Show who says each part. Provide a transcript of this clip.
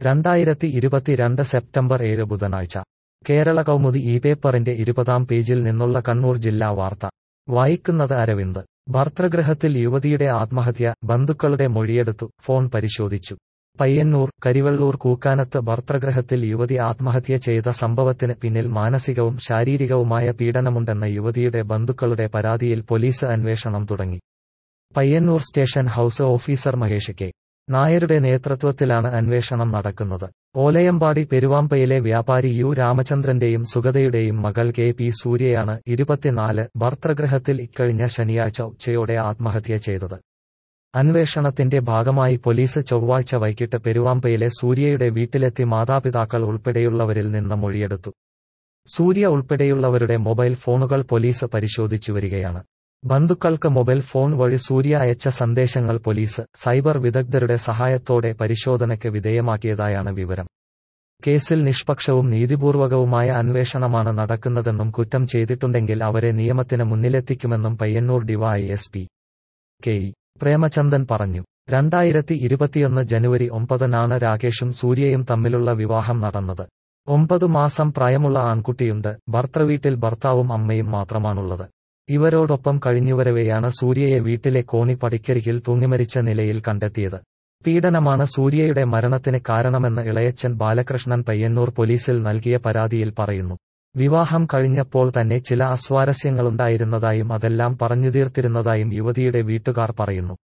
Speaker 1: രണ്ടായിരത്തി ഇരുപത്തിരണ്ട് സെപ്റ്റംബർ ഏഴ് ബുധനാഴ്ച കേരള കൗമുദി ഈ പേപ്പറിന്റെ ഇരുപതാം പേജിൽ നിന്നുള്ള കണ്ണൂർ ജില്ലാ വാർത്ത വായിക്കുന്നത് അരവിന്ദ് ഭർതൃഗൃഹത്തിൽ യുവതിയുടെ ആത്മഹത്യ ബന്ധുക്കളുടെ മൊഴിയെടുത്തു ഫോൺ പരിശോധിച്ചു പയ്യന്നൂർ കരിവള്ളൂർ കൂക്കാനത്ത് ഭർതൃഗൃഹത്തിൽ യുവതി ആത്മഹത്യ ചെയ്ത സംഭവത്തിന് പിന്നിൽ മാനസികവും ശാരീരികവുമായ പീഡനമുണ്ടെന്ന യുവതിയുടെ ബന്ധുക്കളുടെ പരാതിയിൽ പോലീസ് അന്വേഷണം തുടങ്ങി Payyanur station house officer Mahesh K നായരുടെ നേതൃത്വത്തിലാണ് അന്വേഷണം നടക്കുന്നത് ഓലയമ്പാടി പെരുവാമ്പയിലെ വ്യാപാരി യു രാമചന്ദ്രന്റെയും സുഗതയുടെയും മകൾ കെ പി സൂര്യയാണ് ഇരുപത്തിനാല് ഭർതൃഗൃഹത്തിൽ ഇക്കഴിഞ്ഞ ശനിയാഴ്ച ഉച്ചയോടെ ആത്മഹത്യ ചെയ്തത് അന്വേഷണത്തിന്റെ ഭാഗമായി പോലീസ് ചൊവ്വാഴ്ച വൈകിട്ട് പെരുവാമ്പയിലെ സൂര്യയുടെ വീട്ടിലെത്തി മാതാപിതാക്കൾ ഉൾപ്പെടെയുള്ളവരിൽ നിന്ന് മൊഴിയെടുത്തു സൂര്യ ഉൾപ്പെടെയുള്ളവരുടെ മൊബൈൽ ഫോണുകൾ പോലീസ് പരിശോധിച്ചു വരികയാണ് ബന്ധുക്കൾക്ക് മൊബൈൽ ഫോൺ വഴി സൂര്യ അയച്ച സന്ദേശങ്ങൾ പോലീസ് സൈബർ വിദഗ്ധരുടെ സഹായത്തോടെ പരിശോധനയ്ക്ക് വിധേയമാക്കിയതായാണ് വിവരം കേസിൽ നിഷ്പക്ഷവും നീതിപൂർവകവുമായ അന്വേഷണമാണ് നടക്കുന്നതെന്നും കുറ്റം ചെയ്തിട്ടുണ്ടെങ്കിൽ അവരെ നിയമത്തിന് മുന്നിലെത്തിക്കുമെന്നും Payyanur D Y S P K E Premachandan പറഞ്ഞു രണ്ടായിരത്തി ഇരുപത്തിയൊന്ന് ജനുവരി ഒമ്പതിനാണ് രാകേഷും സൂര്യയും തമ്മിലുള്ള വിവാഹം നടന്നത് ഒമ്പതു മാസം പ്രായമുള്ള ആൺകുട്ടിയുണ്ട് ഭർത്തൃവീട്ടിൽ ഭർത്താവും അമ്മയും മാത്രമാണുള്ളത് ഇവരോടൊപ്പം കഴിഞ്ഞുവരവെയാണ് സൂര്യയെ വീട്ടിലെ കോണി പടിക്കരികിൽ തൂങ്ങിമരിച്ച നിലയിൽ കണ്ടെത്തിയത് പീഡനമാണ് സൂര്യയുടെ മരണത്തിന് കാരണമെന്ന് ഇളയച്ചൻ ബാലകൃഷ്ണൻ പയ്യന്നൂർ പോലീസിൽ നൽകിയ പരാതിയിൽ പറയുന്നു വിവാഹം കഴിഞ്ഞപ്പോൾ തന്നെ ചില അസ്വാരസ്യങ്ങളുണ്ടായിരുന്നതായും അതെല്ലാം പറഞ്ഞുതീർത്തിരുന്നതായും യുവതിയുടെ വീട്ടുകാർ പറയുന്നു